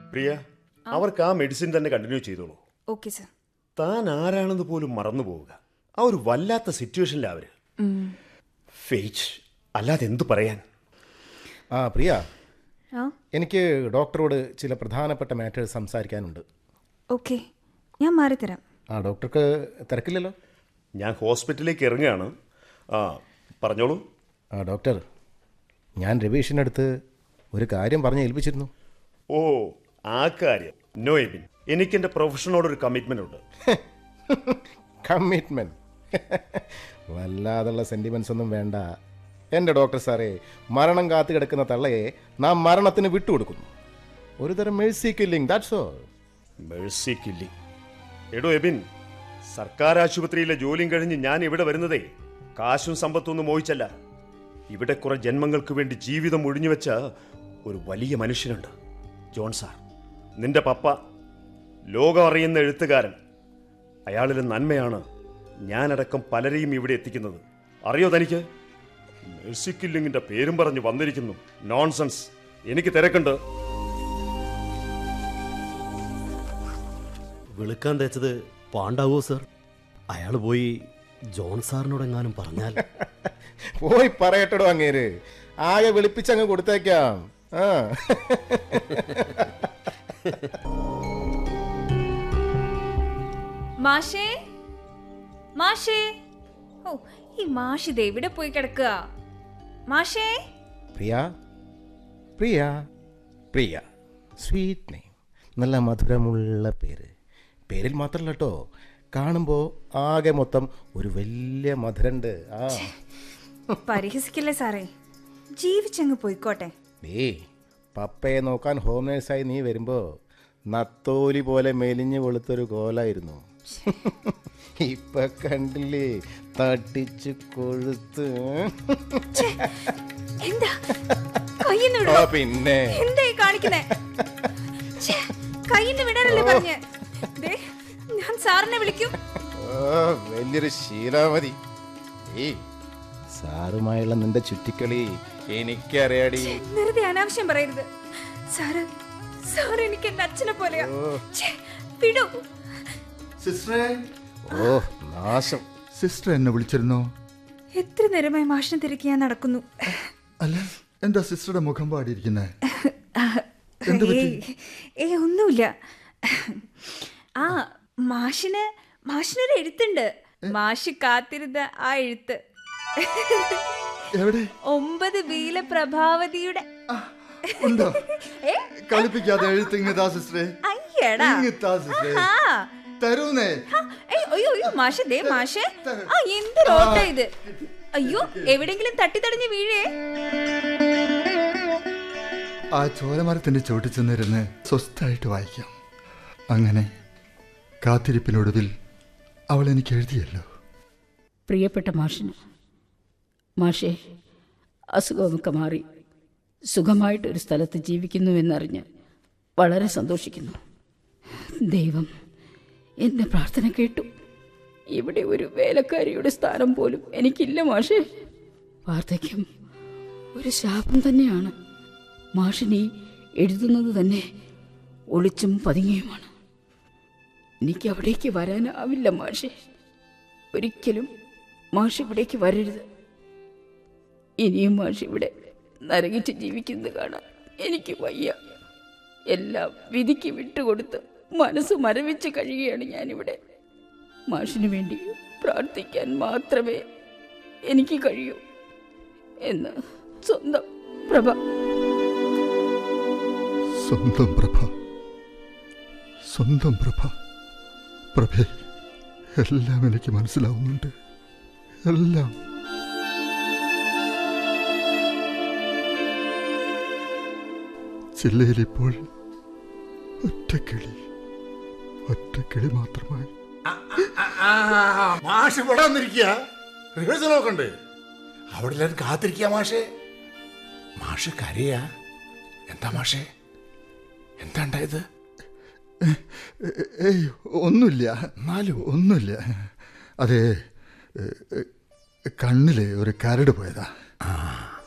പ്രിയ അവർക്ക് ആ മെഡിസിൻ തന്നെ കണ്ടിന്യൂ ചെയ്തോളൂ ഓക്കെ സർ താൻ ആരാണെന്ന് പോലും മറന്നു പോവുക ആ ഒരു വല്ലാത്ത സിറ്റുവേഷനിലാ അവര് ഫേറ്റ് അല്ലാതെ എന്തു പറയാൻ ആ പ്രിയ ആ എനിക്ക് ഡോക്ടറോട് ചില പ്രധാനപ്പെട്ട മാറ്റേഴ്സ് സംസാരിക്കാനുണ്ട് ഓക്കെ ഞാൻ മാറിത്തരാം ആ ഡോക്ടർക്ക് തിരക്കില്ലല്ലോ ഞാൻ ഹോസ്പിറ്റലിലേക്ക് ഇറങ്ങുകയാണ് ആ പറഞ്ഞോളൂ ആ ഡോക്ടർ ഞാൻ രവീഷിൻ്റെ അടുത്ത് ഒരു കാര്യം പറഞ്ഞ് ഏൽപ്പിച്ചിരുന്നു ഓ ആ കാര്യം നോ എബിൻ എനിക്ക് എൻ്റെ പ്രൊഫഷനോടൊരു കമ്മിറ്റ്മെൻ്റ് ഉണ്ട് കമ്മിറ്റ്മെൻറ്റ് വല്ലാതുള്ള സെൻറ്റിമെൻസ് ഒന്നും വേണ്ട എൻ്റെ ഡോക്ടർ സാറേ മരണം കാത്തു കിടക്കുന്ന തള്ളയെ നാം മരണത്തിന് വിട്ടുകൊടുക്കുന്നു ഒരു തരം mercy killing that's all mercy killing എടോ എബിൻ സർക്കാർ ആശുപത്രിയിലെ ജോലിയും കഴിഞ്ഞ് ഞാൻ ഇവിടെ വരുന്നതേ കാശും സമ്പത്തും ഒന്നും മോഹിച്ചല്ല ഇവിടെ കുറെ ജന്മങ്ങൾക്ക് വേണ്ടി ജീവിതം ഒഴിഞ്ഞുവെച്ച ഒരു വലിയ മനുഷ്യനുണ്ട് ജോൺ സാർ നിന്റെ പപ്പ ലോകം അറിയുന്ന എഴുത്തുകാരൻ അയാളിലെ നന്മയാണ് ഞാനടക്കം പലരെയും ഇവിടെ എത്തിക്കുന്നത് അറിയോ തനിക്ക് മേഴ്സി കില്ലിങ്ങിന്റെ പേരും പറഞ്ഞ് വന്നിരിക്കുന്നു നോൺസെൻസ് എനിക്ക് തിരക്കുണ്ട് വെളുക്കാൻ തേച്ചത് പാണ്ടാവോ സർ അയാൾ പോയി ജോൺ സാറിനോടെങ്ങാനും പറഞ്ഞാൽ പോയി പറയട്ടടോ അങ്ങേര് ആകെ വെളുപ്പിച്ചങ്ങ് കൊടുത്തേക്കാം ആ മാഷേ മാഷേ ഓ ഈ മാഷ് ഇത് എവിടെ പോയി കിടക്കുക മാഷേ പ്രിയ പ്രിയ പ്രിയ സ്വീറ്റ് നെയിം നല്ല മധുരമുള്ള പേര് പേരിൽ മാത്രമല്ല കേട്ടോ കാണുമ്പോൾ ആകെ മൊത്തം ഒരു വലിയ മധുരണ്ട് ആ പരിഹസിക്കില്ലേ സാറേ ജീവിച്ചങ്ങ് പോയിക്കോട്ടെ ഏ പപ്പയെ നോക്കാൻ ഹോം നേഴ്സായി നീ വരുമ്പോൾ നത്തോലി പോലെ മെലിഞ്ഞു വെളുത്തൊരു കോലായിരുന്നു ഇപ്പൊ കണ്ടില്ലേ തട്ടിച്ച് കൊഴുത്ത് എന്താ കയ്യിന്ന് ഓ വിടോ പിന്നെ എന്തായി കാണിക്കുന്നേ ഛേ, കയ്യിന്ന് വിടാനല്ലേ പറഞ്ഞ് ദേ, ഞാൻ സാറിനെ വിളിക്കും ഓ വലിയൊരു ശീലാമതി ഏയ് സാറുമായുള്ള നിന്റെ ചുറ്റിക്കളി എനിക്കറിയാടി വെറുതെ അനാവശ്യം പറയരുത് സാറ് സാർ എനിക്ക് എന്റെ അച്ഛനെ പോലെയാ ഛേ, വിടൂ സിസ്റ്ററെ ഓ നാശം സിസ്റ്റർ എന്നെ വിളിച്ചിരുന്നോ എത്ര നേരമായി മാഷിനെ തിരക്കി ഞാൻ നടക്കുന്നു അല്ല എന്താ സിസ്റ്ററുടെ മുഖം പാടിയിരിക്കുന്നേ എന്ത് പറ്റി? ഏയ്, ഏയ് ഒന്നുമില്ല ആ മാഷിന് മാഷിനൊരു എഴുത്തുണ്ട് മാഷ് കാത്തിരുന്ന ആ എഴുത്ത് എവിടെ ഒമ്പത് ബീല പ്രഭാവതിയുടെ ഉണ്ടോ ഏ? കളിപ്പിക്കാതെ എഴുത്തിങ്ങതാ സിസ്റ്ററെ അയ്യടാ ഇങ്ങത്താ സിസ്റ്ററെ ആഹാ. തരൂന്നേ ഹ, ഏയ്, അയ്യോ അയ്യോ മാഷെ ദേ മാഷെ ആ എന്ത് ഓട്ട ഇത് അയ്യോ എവിടെങ്കിലും തട്ടിത്തടഞ്ഞ് വീഴേ ആ ചോരമരത്തിന്റെ ചോട്ടിൽ ചെന്നിരുന്ന് സ്വസ്ഥായിട്ട് വായിക്കാം അങ്ങനെ കാത്തിരിപ്പിനൊടുവിൽ അവൾ എനിക്ക് എഴുതിയല്ലോ പ്രിയപ്പെട്ട മാഷിന് മാഷേ അസുഖമൊക്കെ മാറി സുഖമായിട്ടൊരു സ്ഥലത്ത് ജീവിക്കുന്നുവെന്നറിഞ്ഞ് വളരെ സന്തോഷിക്കുന്നു ദൈവം എൻ്റെ പ്രാർത്ഥന കേട്ടു ഇവിടെ ഒരു വേലക്കാരിയുടെ സ്ഥാനം പോലും എനിക്കില്ല മാഷേ വാർദ്ധക്യം ഒരു ശാപം തന്നെയാണ് മാഷിനി എഴുതുന്നത് തന്നെ ഒളിച്ചും പതുങ്ങിയുമാണ് എനിക്ക് അവിടേക്ക് വരാനാവില്ല മാഷേ ഒരിക്കലും മാഷ് ഇവിടേക്ക് വരരുത് ഇനിയും മാഷ് ഇവിടെ നരകിച്ച് ജീവിക്കുന്നത് കാണാൻ എനിക്ക് വയ്യ എല്ലാം വിധിക്ക് വിട്ടുകൊടുത്ത് മനസ്സ് മരവിച്ച് കഴിയുകയാണ് ഞാനിവിടെ മാഷിന് വേണ്ടി പ്രാർത്ഥിക്കാൻ മാത്രമേ എനിക്ക് കഴിയൂ എന്ന് സ്വന്തം പ്രഭ സ്വന്തം പ്രഭ സ്വന്തം പ്രഭ പ്രഭേ എല്ലാം എനിക്ക് മനസ്സിലാവുന്നുണ്ട് എല്ലാം ജില്ലയിലിപ്പോൾ ഒറ്റക്കിളി ഒറ്റക്കിളി മാത്രമായി മാഷ് ഇവിടെ വന്നിരിക്കുക റിഹേഴ്സൽ നോക്കണ്ട് അവിടെ എല്ലാവരും കാത്തിരിക്കുക മാഷേ മാഷ് കരയാ എന്താ മാഷേ എന്താ ഉണ്ടായത് ഏ- ഏയ് ഒന്നുമില്ല എന്നാലും ഒന്നുമില്ല അതെ ഏ, ഏ, കണ്ണിലെ ഒരു കരട് പോയതാ